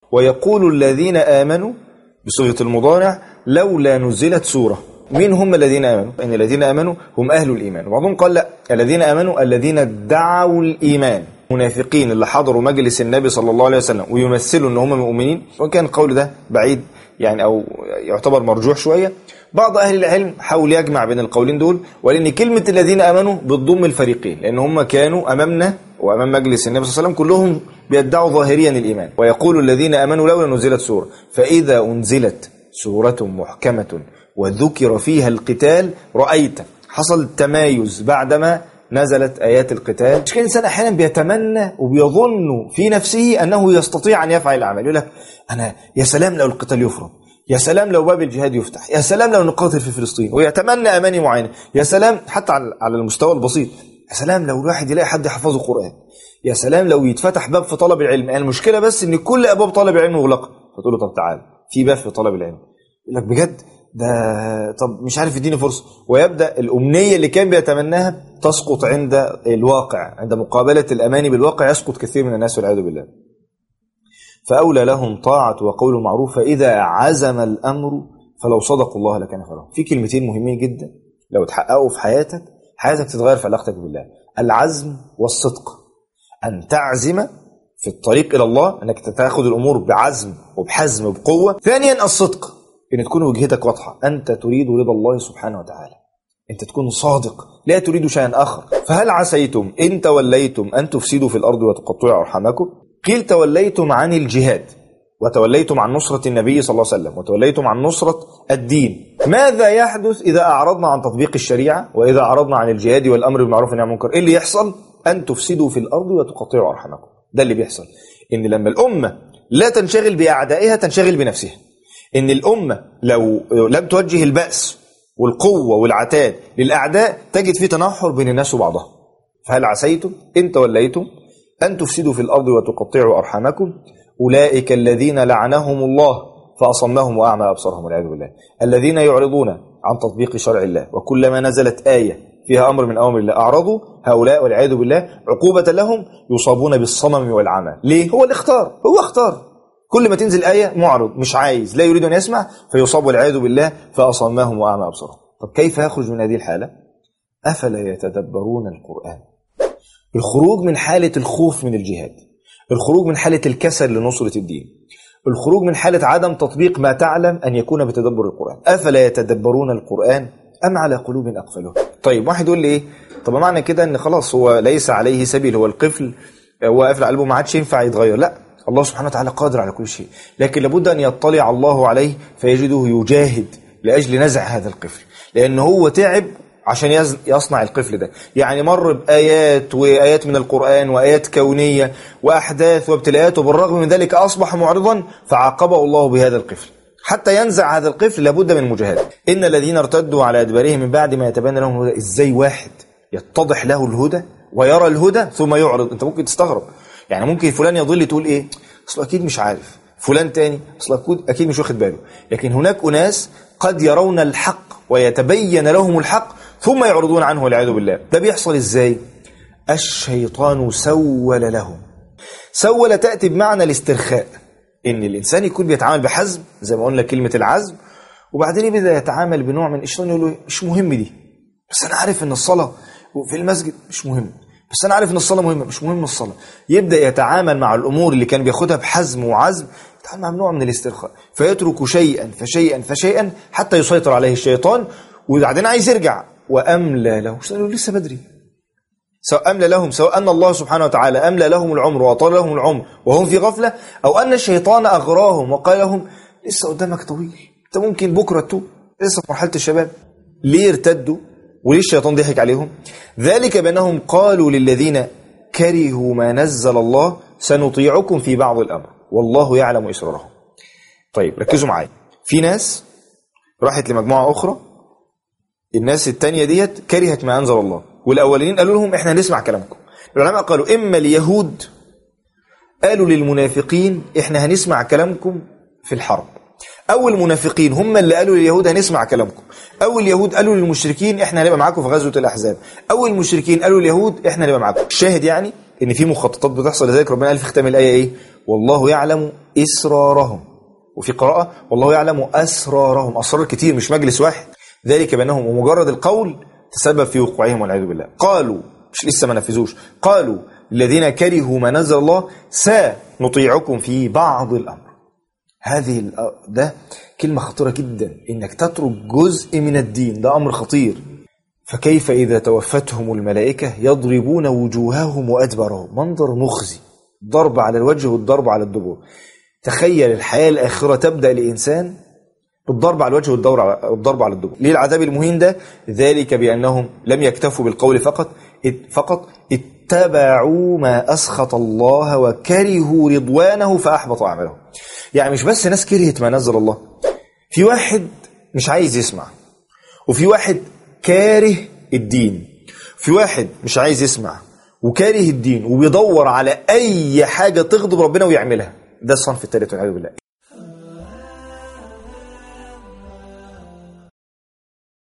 ويقول الذين آمنوا بصيغة المضارع لولا نزلت سورة مين هم الذين آمنوا؟ إن الذين آمنوا هم أهل الإيمان وبعضهم قال لا الذين آمنوا الذين ادعوا الإيمان منافقين اللي حضروا مجلس النبي صلى الله عليه وسلم ويمثلوا ان هم مؤمنين وكان القول ده بعيد يعني او يعتبر مرجوح شويه بعض اهل العلم حاول يجمع بين القولين دول ولان كلمه الذين امنوا بتضم الفريقين لان هم كانوا امامنا وامام مجلس النبي صلى الله عليه وسلم كلهم بيدعوا ظاهريا الايمان ويقول الذين امنوا لولا نزلت سوره فاذا انزلت سوره محكمه وذكر فيها القتال رايت حصل تمايز بعدما نزلت آيات القتال مش كان الإنسان أحيانا بيتمنى وبيظن في نفسه أنه يستطيع أن يفعل العمل يقول لك أنا يا سلام لو القتال يفرض يا سلام لو باب الجهاد يفتح يا سلام لو نقاتل في فلسطين ويتمنى أماني معينة يا سلام حتى على المستوى البسيط يا سلام لو الواحد يلاقي حد يحفظه قرآن يا سلام لو يتفتح باب في طلب العلم يعني المشكلة بس إن كل أبواب طلب العلم مغلقة فتقول له طب تعال في باب في طلب العلم يقول لك بجد ده طب مش عارف يديني فرصة ويبدأ الأمنية اللي كان بيتمناها تسقط عند الواقع عند مقابلة الأماني بالواقع يسقط كثير من الناس والعياذ بالله فأولى لهم طاعة وقول معروف فإذا عزم الأمر فلو صدقوا الله لكان خيرا في كلمتين مهمين جدا لو تحققوا في حياتك حياتك تتغير في علاقتك بالله العزم والصدق أن تعزم في الطريق إلى الله أنك تاخذ الأمور بعزم وبحزم وبقوة ثانيا الصدق ان تكون وجهتك واضحه انت تريد رضا الله سبحانه وتعالى انت تكون صادق لا تريد شيئا اخر فهل عسيتم ان توليتم ان تفسدوا في الارض وتقطعوا ارحامكم قيل توليتم عن الجهاد وتوليتم عن نصرة النبي صلى الله عليه وسلم وتوليتم عن نصرة الدين ماذا يحدث إذا أعرضنا عن تطبيق الشريعة وإذا أعرضنا عن الجهاد والأمر بالمعروف والنهي عن المنكر إيه اللي يحصل أن تفسدوا في الأرض وتقطعوا أرحامكم ده اللي بيحصل إن لما الأمة لا تنشغل بأعدائها تنشغل بنفسها ان الامه لو لم توجه الباس والقوه والعتاد للاعداء تجد في تنحر بين الناس وبعضها فهل عسيتم ان توليتم ان تفسدوا في الارض وتقطعوا ارحامكم اولئك الذين لعنهم الله فاصمهم واعمى ابصارهم والعياذ بالله الذين يعرضون عن تطبيق شرع الله وكلما نزلت ايه فيها امر من اوامر الله اعرضوا هؤلاء والعياذ بالله عقوبه لهم يصابون بالصمم والعمى ليه هو اللي اختار هو اختار كل ما تنزل آية معرض مش عايز لا يريد أن يسمع فيصاب والعياذ بالله فأصمهم وأعمى أبصارهم طب كيف يخرج من هذه الحالة أفلا يتدبرون القرآن الخروج من حالة الخوف من الجهاد الخروج من حالة الكسل لنصرة الدين الخروج من حالة عدم تطبيق ما تعلم أن يكون بتدبر القرآن أفلا يتدبرون القرآن أم على قلوب أقفلها طيب واحد يقول لي إيه طب معنى كده أن خلاص هو ليس عليه سبيل هو القفل هو قافل قلبه ما عادش ينفع يتغير لا الله سبحانه وتعالى قادر على كل شيء لكن لابد أن يطلع الله عليه فيجده يجاهد لأجل نزع هذا القفل لأن هو تعب عشان يصنع القفل ده يعني مر بآيات وآيات من القرآن وآيات كونية وأحداث وابتلاءات وبالرغم من ذلك أصبح معرضا فعاقبه الله بهذا القفل حتى ينزع هذا القفل لابد من مجاهدة إن الذين ارتدوا على أدبارهم من بعد ما يتبين لهم الهدى إزاي واحد يتضح له الهدى ويرى الهدى ثم يعرض أنت ممكن تستغرب يعني ممكن فلان يضل تقول ايه اصل اكيد مش عارف فلان تاني اصل اكيد مش واخد باله لكن هناك اناس قد يرون الحق ويتبين لهم الحق ثم يعرضون عنه والعياذ بالله ده بيحصل ازاي الشيطان سول لهم سول تاتي بمعنى الاسترخاء ان الانسان يكون بيتعامل بحزم زي ما قلنا كلمه العزم وبعدين يبدا يتعامل بنوع من الشيطان يقول له مش مهم دي بس انا عارف ان الصلاه في المسجد مش مهم بس انا عارف ان الصلاه مهمه مش مهم الصلاه يبدا يتعامل مع الامور اللي كان بياخدها بحزم وعزم يتعامل مع نوع من الاسترخاء فيترك شيئا فشيئا فشيئا حتى يسيطر عليه الشيطان وبعدين عايز يرجع واملى له لسه بدري سواء أملى لهم سواء أن الله سبحانه وتعالى أملى لهم العمر وأطال لهم العمر وهم في غفلة أو أن الشيطان أغراهم وقال لهم لسه قدامك طويل أنت ممكن بكرة تتوب لسه في مرحلة الشباب ليه ارتدوا وليه الشيطان ضحك عليهم ذلك بأنهم قالوا للذين كرهوا ما نزل الله سنطيعكم في بعض الأمر والله يعلم إسرارهم طيب ركزوا معايا في ناس راحت لمجموعة أخرى الناس التانية ديت كرهت ما أنزل الله والأولين قالوا لهم إحنا هنسمع كلامكم العلماء قالوا إما اليهود قالوا للمنافقين إحنا هنسمع كلامكم في الحرب أول المنافقين هم اللي قالوا لليهود هنسمع كلامكم أول اليهود قالوا للمشركين إحنا هنبقى معاكم في غزوة الأحزاب أول المشركين قالوا لليهود إحنا هنبقى معاكم الشاهد يعني إن في مخططات بتحصل لذلك ربنا قال في ختام الآية إيه والله يعلم إسرارهم وفي قراءة والله يعلم أسرارهم أسرار كتير مش مجلس واحد ذلك بأنهم ومجرد القول تسبب في وقوعهم والعياذ بالله قالوا مش لسه ما نفذوش قالوا الذين كرهوا ما نزل الله سنطيعكم في بعض الأمر هذه الأ- ده كلمة خطيرة جدا إنك تترك جزء من الدين ده أمر خطير فكيف إذا توفتهم الملائكة يضربون وجوههم وأدبارهم منظر مخزي ضرب على الوجه والضرب على الدبر تخيل الحياة الآخرة تبدأ لإنسان بالضرب على الوجه والدور على والضرب على الدبر ليه العذاب المهين ده ذلك بأنهم لم يكتفوا بالقول فقط ات- فقط اتبعوا ما أسخط الله وكرهوا رضوانه فأحبط أعمالهم يعني مش بس ناس كرهت ما نزل الله في واحد مش عايز يسمع وفي واحد كاره الدين في واحد مش عايز يسمع وكاره الدين وبيدور على اي حاجه تغضب ربنا ويعملها ده الصنف الثالث والعياذ بالله